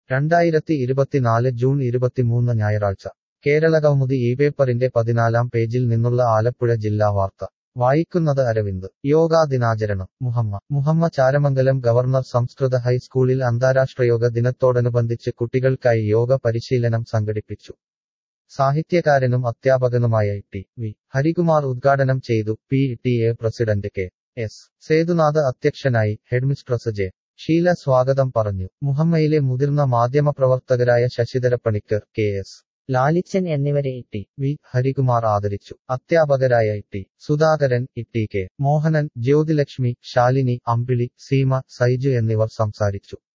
രണ്ടായിരത്തി ഇരുപത്തിനാല് ജൂൺ ഇരുപത്തിമൂന്ന് ഞായറാഴ്ച കേരള കൗമുദി ഈ പേപ്പറിന്റെ പതിനാലാം പേജിൽ നിന്നുള്ള ആലപ്പുഴ ജില്ലാ വാർത്ത വായിക്കുന്നത് അരവിന്ദ് യോഗാ ദിനാചരണം മുഹമ്മ മുഹമ്മ ചാരമംഗലം ഗവർണർ സംസ്കൃത ഹൈസ്കൂളിൽ അന്താരാഷ്ട്ര യോഗ ദിനത്തോടനുബന്ധിച്ച് കുട്ടികൾക്കായി യോഗ പരിശീലനം സംഘടിപ്പിച്ചു സാഹിത്യകാരനും അധ്യാപകനുമായ ടി വി ഹരികുമാർ ഉദ്ഘാടനം ചെയ്തു P T A president K S Sethunath അധ്യക്ഷനായി ഹെഡ്മിസ്ട്രസ് ജെ ഷീല സ്വാഗതം പറഞ്ഞു മുഹമ്മയിലെ മുതിർന്ന മാധ്യമപ്രവർത്തകരായ ശശിധര പണിക്കർ കെ എസ് ലാലിച്ചൻ എന്നിവരെ ടി വി ഹരികുമാർ ആദരിച്ചു അധ്യാപകരായ T Sudhakaran T K Mohanan Jyothilakshmi Shalini Ambili Seema Saiju എന്നിവർ സംസാരിച്ചു